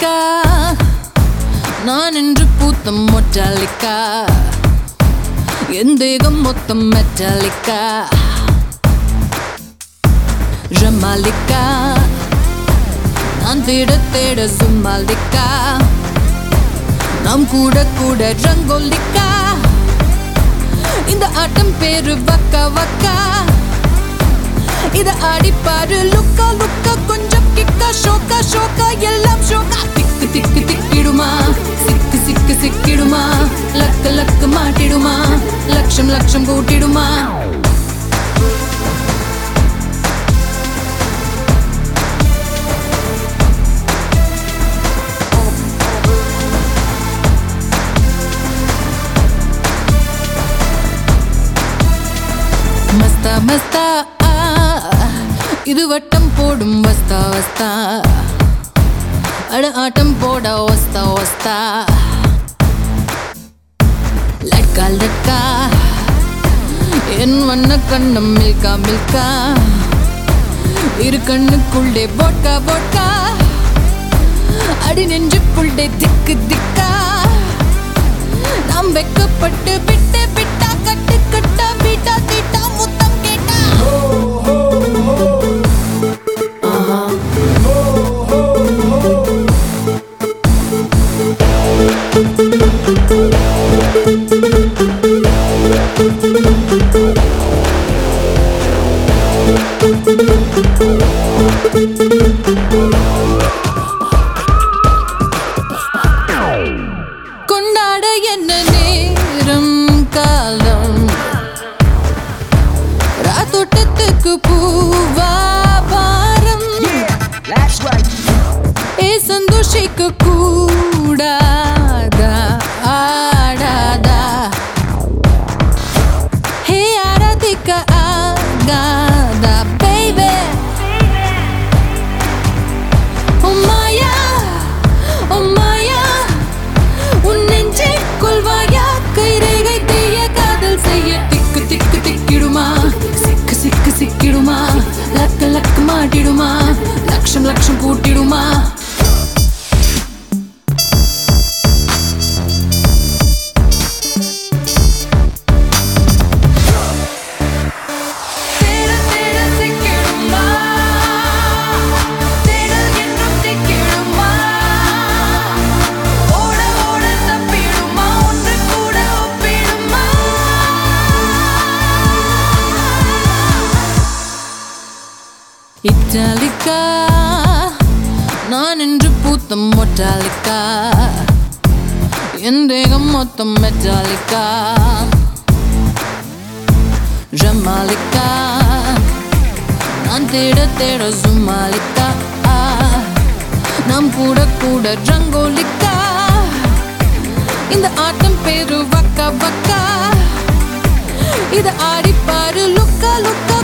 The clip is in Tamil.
மெட்டாலிக்கா நான் என்று பூத்த மொட்டாலிக்கா என் தேகம் மொத்தம் மெட்டாலிக்கா ஜமாலிக்கா நான் தேட தேட சும்மாலிக்கா நாம் கூட கூட ரங்கோலிக்கா இந்த ஆட்டம் பேரு வக்கா வக்கா இத ஆடிப்பாரு லுக்கா லுக்கா கொஞ்சம் கிக்கா ஷோக்கா ஷோக்கா எல்லாம் ஷோக்கா திக்கு திக்கு திக்கிடுமா சிக்கு சிக்கு சிக்கிடுமா லக்கு லக்கு மாட்டிடுமா லட்சம் லட்சம் கூட்டிடுமா மஸ்தா மஸ்தா ஆ, இது வட்டம் போடும் வஸ்தா வஸ்தா அட ஆட்டம் போட வஸ்தா வஸ்தா லட்கா லட்கா என் வண்ண கண்ணம் மில்கா மில்கா இரு கண்ணுக்குள்ளே போட்கா போட்கா அடி நெஞ்சுக்குள்ளே திக்கு திக்கா நாம் வெக்கப்பட்டு விட்டு விட்டா கட்டு கட்டா பீட்டா தீட்டா முத்தம் கேட்டா கொண்டாட என்ன நேரம் காலம் ராத்தோட்டத்துக்கு பூவா பாரம் That's right. ஏ சந்தோஷிக்க கூடாதா ஆடாதா ஹே ஆராதிக்க ஆகாதா baby Oh Maya, oh Maya, உன் நெஞ்சுக்குள் வாயா கைரேகை தீய காதல் செய்ய திக்கு திக்கு திக்கிடுமா சிக்கு சிக்கு சிக்கிடுமா லக்கு லக்கு மாட்டிடுமா லட்சம் லட்சம் கூட்டிடுமா தேட தேட சிக்கிடுமா தேடல் என்னும் திக்கிடுமா ஓட ஓட தப்பிடுமா ஒன்று கூட ஒப்பிடுமா இட்டாலிக்கா நான் என்று பூத்த மொட்டாலிக்கா என் தேகம் மொத்தம் மெட்டாலிக்கா ஜமாலிக்கா நான் தேட தேட சும்மாலிக்கா நாம் கூட கூட ரங்கோலிக்கா இந்த ஆட்டம் பேரு வக்கா வக்கா இத ஆடிப்பாரு லுக்கா லுக்கா